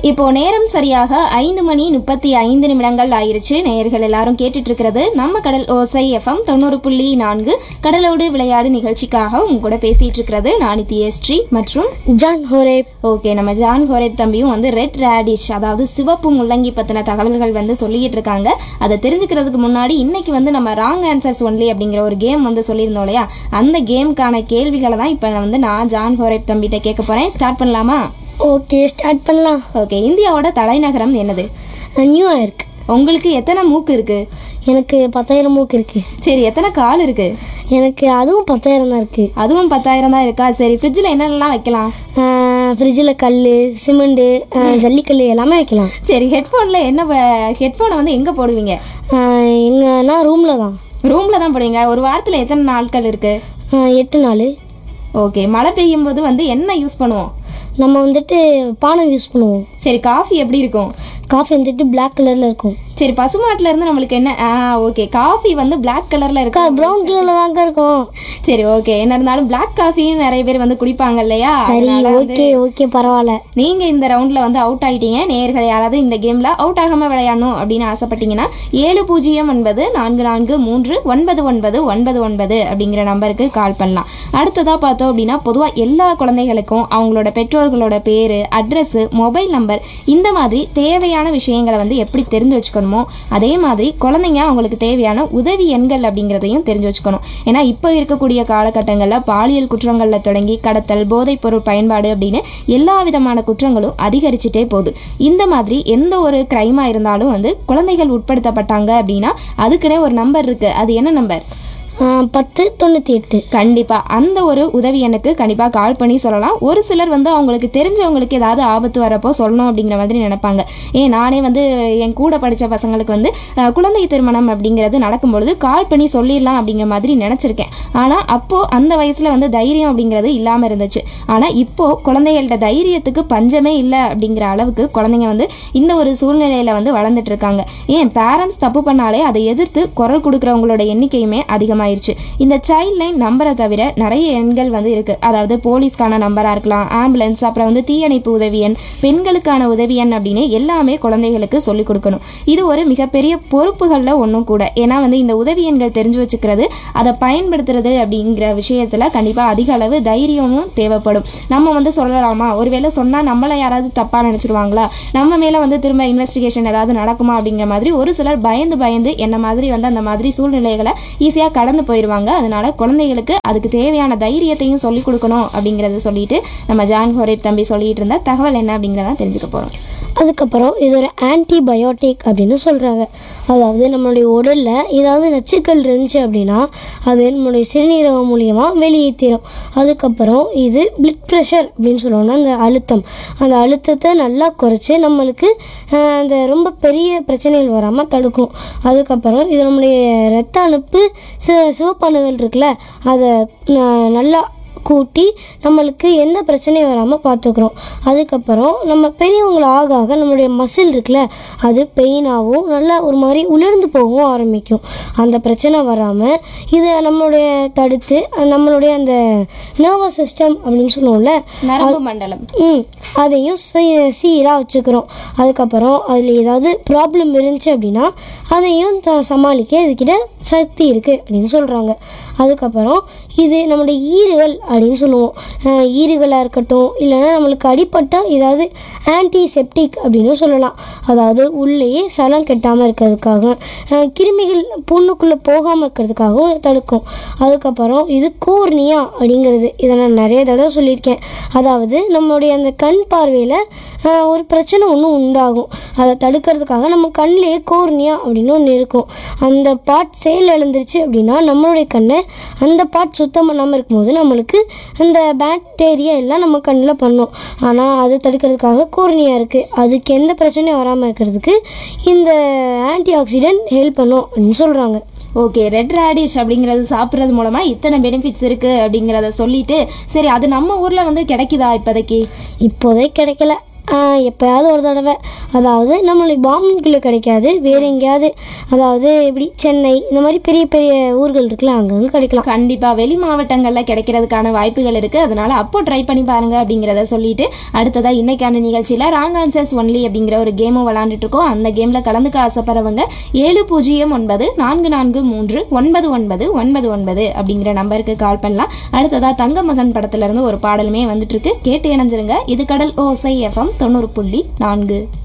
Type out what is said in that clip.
இப்போ நேரம் சரியாக ஐந்து மணி முப்பத்தி ஐந்து நிமிடங்கள் ஆயிருச்சு நேயர்கள் எல்லாரும் கேட்டுட்டு இருக்கிறது நம்ம கடல் ஓசை எஃப்எம் தொண்ணூறு புள்ளி நான்கு கடலோடு விளையாடு நிகழ்ச்சிக்காக உங்க கூட பேசிட்டு இருக்கிறது நானித்திய ஸ்ரீ மற்றும் ஜான் ஹோரேப் ஓகே நம்ம ஜான் ஹோரேப் தம்பியும் வந்து ரெட் ரேடிஷ் அதாவது சிவப்பு முள்ளங்கி பத்தின தகவல்கள் வந்து சொல்லிட்டு இருக்காங்க அதை தெரிஞ்சுக்கிறதுக்கு முன்னாடி இன்னைக்கு வந்து நம்ம ராங் ஆன்சர்ஸ் ஒன்லி அப்படிங்கிற ஒரு கேம் வந்து சொல்லியிருந்தோம் இல்லையா அந்த கேமுக்கான கேள்விகளை தான் இப்போ வந்து நான் ஜான் ஹோரேப் தம்பிகிட்ட கேட்க போறேன் ஸ்டார்ட் பண்ணலாமா ஓகே ஸ்டார்ட் பண்ணலாம் ஓகே இந்தியாவோட தலைநகரம் என்னது நியூயார்க் உங்களுக்கு எத்தனை மூக்கு இருக்கு எனக்கு பத்தாயிரம் மூக்கு இருக்கு சரி எத்தனை கால் இருக்கு எனக்கு அதுவும் பத்தாயிரம் தான் இருக்கு அதுவும் பத்தாயிரம் தான் இருக்கா சரி ஃப்ரிட்ஜில் என்னென்னலாம் வைக்கலாம் ஃப்ரிட்ஜில் கல் சிமெண்ட்டு ஜல்லிக்கல் எல்லாமே வைக்கலாம் சரி ஹெட்ஃபோனில் என்ன ஹெட்ஃபோனை வந்து எங்கே போடுவீங்க எங்கன்னா ரூமில் தான் ரூமில் தான் போடுவீங்க ஒரு வாரத்தில் எத்தனை நாட்கள் இருக்கு ஆஹ் எட்டு நாள் ஓகே மழை பெய்யும் போது வந்து என்ன யூஸ் பண்ணுவோம் நம்ம வந்துட்டு பானை யூஸ் பண்ணுவோம் சரி காஃபி எப்படி இருக்கும் காஃபி வந்துட்டு பிளாக் கலரில் இருக்கும் சரி பசுமாட்டுல இருந்து நம்மளுக்கு என்ன ஆ ஓகே காஃபி வந்து Black கலர்ல இருக்கு ப்ரௌன் கலரில் தாங்க இருக்கும் சரி ஓகே என்ன இருந்தாலும் Black காஃபின்னு நிறைய பேர் வந்து குடிப்பாங்க இல்லையா சரி அதனால வந்து ஓகே ஓகே பரவாயில்ல நீங்க இந்த ரவுண்ட்ல வந்து அவுட் ஆயிட்டீங்க நேயர்கள் யாராவது இந்த கேம்ல அவுட் ஆகாம விளையாடணும் அப்படின்னு ஆசைப்பட்டீங்கன்னா ஏழு பூஜ்ஜியம் ஒன்பது நான்கு நான்கு மூன்று ஒன்பது ஒன்பது ஒன்பது ஒன்பது அப்படிங்கிற நம்பருக்கு கால் பண்ணலாம் அடுத்ததா பார்த்தோம் அப்படின்னா பொதுவா எல்லா குழந்தைகளுக்கும் அவங்களோட பெற்றோர்களோட பேரு அட்ரஸ் மொபைல் நம்பர் இந்த மாதிரி தேவையான விஷயங்களை வந்து எப்படி தெரிஞ்சு வச்சுக்கணுமோ அதே மாதிரி குழந்தைங்க அவங்களுக்கு தேவையான உதவி எண்கள் அப்படிங்கிறதையும் தெரிஞ்சு வச்சுக்கணும் ஏன்னா இப்போ இருக்கக்கூடிய காலகட்டங்களில் பாலியல் குற்றங்களில் தொடங்கி கடத்தல் போதைப் பொருள் பயன்பாடு அப்படின்னு எல்லா விதமான குற்றங்களும் அதிகரிச்சுட்டே போகுது இந்த மாதிரி எந்த ஒரு கிரைமாக இருந்தாலும் வந்து குழந்தைகள் உட்படுத்தப்பட்டாங்க அப்படின்னா அதுக்குன்னே ஒரு நம்பர் இருக்கு அது என்ன நம்பர் ஆஹ் பத்து தொண்ணூற்றி எட்டு கண்டிப்பா அந்த ஒரு உதவி எனக்கு கண்டிப்பா கால் பண்ணி சொல்லலாம் ஒரு சிலர் வந்து அவங்களுக்கு தெரிஞ்சவங்களுக்கு ஏதாவது ஆபத்து வரப்போ சொல்லணும் அப்படிங்கிற மாதிரி நினைப்பாங்க ஏன் நானே வந்து என் கூட படிச்ச பசங்களுக்கு வந்து அஹ், குழந்தை திருமணம் அப்படிங்கிறது நடக்கும்பொழுது கால் பண்ணி சொல்லிடலாம் அப்படிங்கிற மாதிரி நினைச்சிருக்கேன் ஆனா அப்போ அந்த வயசுல வந்து தைரியம் அப்படிங்கிறது இல்லாம இருந்துச்சு ஆனா இப்போ குழந்தைகள்ட்ட தைரியத்துக்கு பஞ்சமே இல்லை அப்படிங்கிற அளவுக்கு குழந்தைங்க வந்து இந்த ஒரு சூழ்நிலையில வந்து வளர்ந்துட்டு இருக்காங்க ஏன் பேரண்ட்ஸ் தப்பு பண்ணாலே அதை எதிர்த்து குரல் கொடுக்குறவங்களோட எண்ணிக்கையுமே அதிகமாயிருச்சு இந்த சைல்ட் லைன் நம்பரை தவிர நிறைய எண்கள் வந்து இருக்கு அதாவது போலீஸ்க்கான நம்பரா இருக்கலாம் ஆம்புலன்ஸ் அப்புறம் வந்து தீயணைப்பு உதவி எண் பெண்களுக்கான உதவி எண் அப்படின்னு எல்லாமே குழந்தைகளுக்கு சொல்லிக் கொடுக்கணும் இது ஒரு மிகப்பெரிய பொறுப்புகளில் ஒன்றும் கூட ஏன்னா வந்து இந்த உதவி எண்கள் தெரிஞ்சு வச்சுக்கிறது அதை பயன்படுத்துறது அப்படிங்கிற விஷயத்துல கண்டிப்பா அதிக அளவு தைரியமும் தேவைப்படும் நம்ம வந்து சொல்லலாமா ஒருவேளை சொன்னா நம்மளை யாராவது தப்பா நினைச்சிருவாங்களா நம்ம மேல வந்து திரும்ப இன்வெஸ்டிகேஷன் ஏதாவது நடக்குமா அப்படிங்கிற மாதிரி ஒரு சிலர் பயந்து பயந்து என்ன மாதிரி வந்து அந்த மாதிரி சூழ்நிலைகளை ஈஸியா கடந்து போயிடுவாங்க அதனால குழந்தைகளுக்கு அதுக்கு தேவையான தைரியத்தையும் சொல்லிக் கொடுக்கணும் அப்படிங்கறத சொல்லிட்டு நம்ம ஜான் ஹோரேப் தம்பி சொல்லிட்டு இருந்த தகவல் என்ன அப்படிங்கிறத தெரிஞ்சுக்க போறோம் அதுக்கப்புறம் இது ஒரு ஆன்டிபயோட்டிக் அப்படின்னு சொல்கிறாங்க அதாவது நம்மளுடைய உடலில் ஏதாவது நச்சுக்கள் இருந்துச்சு அப்படின்னா அது நம்மளுடைய சிறுநீரகம் மூலியமாக வெளியேற்றிடும் அதுக்கப்புறம் இது பிளட் ப்ரெஷர் அப்படின்னு சொல்லுவோம்னா அந்த அழுத்தம் அந்த அழுத்தத்தை நல்லா குறைச்சி நம்மளுக்கு ஆஹ், அந்த ரொம்ப பெரிய பிரச்சனைகள் வராமல் தடுக்கும் அதுக்கப்புறம் இது நம்முடைய ரத்த அணுப்பு சி சிவப்பணுகள் இருக்குல்ல அதை ந- நல்லா கூட்டி நம்மளுக்கு எந்த பிரச்சனையும் வராமல் பார்த்துக்குறோம் அதுக்கப்புறம் நம்ம பெரியவங்கள ஆக ஆக நம்மளுடைய மசில் இருக்குல்ல அது பெயினாகவும் நல்லா ஒரு மாதிரி உலர்ந்து போகவும் ஆரம்பிக்கும் அந்த பிரச்சனை வராமல் இதை நம்மளுடைய தடுத்து நம்மளுடைய அந்த நர்வஸ் சிஸ்டம் அப்படின்னு சொல்லுவோம்ல நரம்பு மண்டலம் ம் அதையும் சீ- சீராக வச்சுக்கிறோம் அதுக்கப்புறம் அதில் ஏதாவது ப்ராப்ளம் இருந்துச்சு அப்படின்னா அதையும் த சமாளிக்க இதுக்கிட்ட சக்தி இருக்குது அப்படின்னு சொல்கிறாங்க அதுக்கப்புறம் இது நம்மளுடைய ஈறுகள் அப்படின்னு சொல்லுவோம் அஹ் ஈறுகளாக இருக்கட்டும் இல்லைன்னா நம்மளுக்கு அடிப்பட்ட ஏதாவது ஆன்டிசெப்டிக் அப்படின்னு சொல்லலாம் அதாவது உள்ளேயே சலம் கெட்டாமல் இருக்கிறதுக்காக அஹ் கிருமிகள் புண்ணுக்குள்ளே போகாமல் இருக்கிறதுக்காகவும் தடுக்கும் அதுக்கப்புறம் இது கோர்னியா அப்படிங்கிறது இதை நான் நிறைய தடவை சொல்லியிருக்கேன் அதாவது நம்மளுடைய அந்த கண் பார்வையில் ஒரு பிரச்சனை ஒன்று உண்டாகும் அதை தடுக்கிறதுக்காக நம்ம கண்ணிலேயே கோர்னியா அப்படின்னு ஒன்று இருக்கும் அந்த பார்ட் செயல் இழந்துருச்சு அப்படின்னா நம்மளுடைய கண்ணை அந்த பார்ட் சுத்தம் பண்ணாமல் இருக்கும்போது நம்மளுக்கு அந்த பாக்டீரியா எல்லாம் நம்ம கண்ணில் பண்ணும் ஆனால் அது தடுக்கிறதுக்காக கோர்னியா இருக்குது அதுக்கு எந்த பிரச்சனையும் வராமல் இருக்கிறதுக்கு இந்த ஆன்டி ஆக்சிடென்ட் ஹெல்ப் பண்ணும் அப்படின்னு சொல்கிறாங்க ஓகே ரெட் ரேடிஷ் அப்படிங்கிறது சாப்பிட்றது மூலமா இத்தனை பெனிஃபிட்ஸ் இருக்கு அப்படிங்கிறத சொல்லிட்டு சரி அது நம்ம ஊர்ல வந்து கிடைக்குதா இப்போதைக்கு இப்போதைக்கு கிடைக்கல ஆஹ், எப்பயாவது ஒரு தடவை அதாவது நம்மளுக்கு பாம்பன்குள்ளே கிடைக்காது வேறு எங்கேயாவது அதாவது இப்படி சென்னை இந்த மாதிரி பெரிய பெரிய ஊர்கள் இருக்குல்ல அங்கங்கே கிடைக்கலாம் கண்டிப்பாக வெளி மாவட்டங்களில் கிடைக்கிறதுக்கான வாய்ப்புகள் இருக்குது அதனால அப்போ ட்ரை பண்ணி பாருங்க அப்படிங்கிறத சொல்லிட்டு அடுத்ததாக இன்னைக்கான நிகழ்ச்சியில் ராங் ஆன்சர்ஸ் ஒன்லி அப்படிங்கிற ஒரு கேமும் விளாண்டுட்டு இருக்கோம் அந்த கேமில் கலந்துக்க ஆசைப்படுறவங்க ஏழு பூஜ்ஜியம் ஒன்பது நான்கு நான்கு மூன்று ஒன்பது ஒன்பது ஒன்பது ஒன்பது அப்படிங்கிற நம்பருக்கு கால் பண்ணலாம் அடுத்ததாக தங்க மகன் படத்துல இருந்து ஒரு பாடலுமே வந்துட்டு இருக்கு கேட்டு இணைஞ்சிருங்க இது கடல் ஓசை எஃப்எம் தொண்ணூறு புள்ளி நான்கு